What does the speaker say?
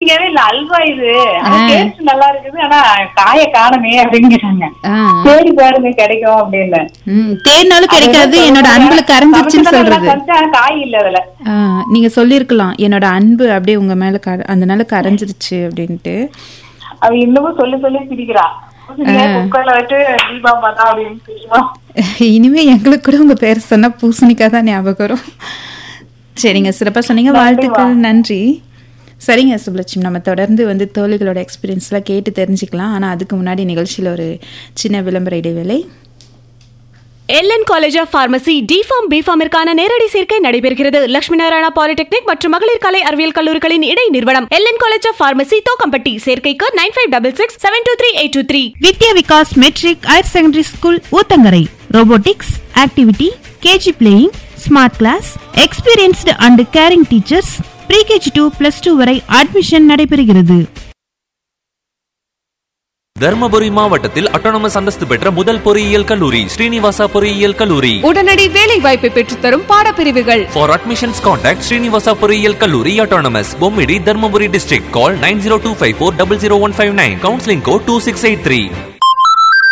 பீர்க்கவே இல்ல அல்வா இது ஆனா டேஸ்ட் நல்லா இருக்குது ஆனா காய காணமே அப்படிங்கிறாங்க ஆ. தேடி பாருங்க கிடைக்கும் அப்படின்னு ம், தேடினாலும் கிடைக்காது என்னோட அன்புல கரைஞ்சிருச்சுன்னு சொல்றது ஆனா காய் இல்ல அதுல ஆ, நீங்க சொல்லிருக்கலாம் என்னோட அன்பு அப்படியே உங்க மேல கர- அதனால கரைஞ்சிருச்சு அப்படின்ட்டு அவ இன்னமும் சொல்லி சொல்லி சிரிக்கிறா குக்கர்ல வச்சு தீபாமா தான் அப்படின்னு சொல்லுவா இனிமே எங்களுக்கு கூட உங்க பேர் சொன்னா பூசணிக்காய் தான் ஞாபகம் வரும் சரிங்க சிறப்பா சொன்னீங்க வாழ்த்துக்கள் நன்றி சரிங்க சுப்லட்சுமி நம்ம தொடர்ந்து வந்து தோழிகளோட எக்ஸ்பீரியன்ஸ்லாம் கேட்டு தெரிஞ்சுக்கலாம் ஆனா அதுக்கு முன்னாடி நிகழ்ச்சியில ஒரு சின்ன விளம்பர இடைவேளை LN college of pharmacy D Pharm பிஃபார்மிற்கான நேரடி சேர்க்கை நடைபெறுகிறது லட்சுமி நாராயணா பாலிடெக்னிக் மற்றும் மகளிர் கலை அறிவியல் கல்லூரிகளின் இடை நிறுவனம் LN college of pharmacy Thokkampatti சேர்க்கைக்கு nine five double six seven two three eight two three Vidya Vikas matric higher secondary school Uthangarai robotics activity KG playing smart class experienced and caring teachers pre KG to plus two வரை admission நடைபெறுகிறது தர்மபுரி மாவட்டத்தில் autonomous அந்தஸ்து பெற்ற முதல் பொறியியல் கல்லூரி ஸ்ரீனிவாசா பொறியியல் கல்லூரி உடனடி வேலை வாய்ப்பை பெற்றுத்தரும் பாடப்பிரிவுகள் For admissions contact Srinivasa பொறியியல் கல்லூரி autonomous Bommidi Dharmapuri district call 9025400159 counseling code 2683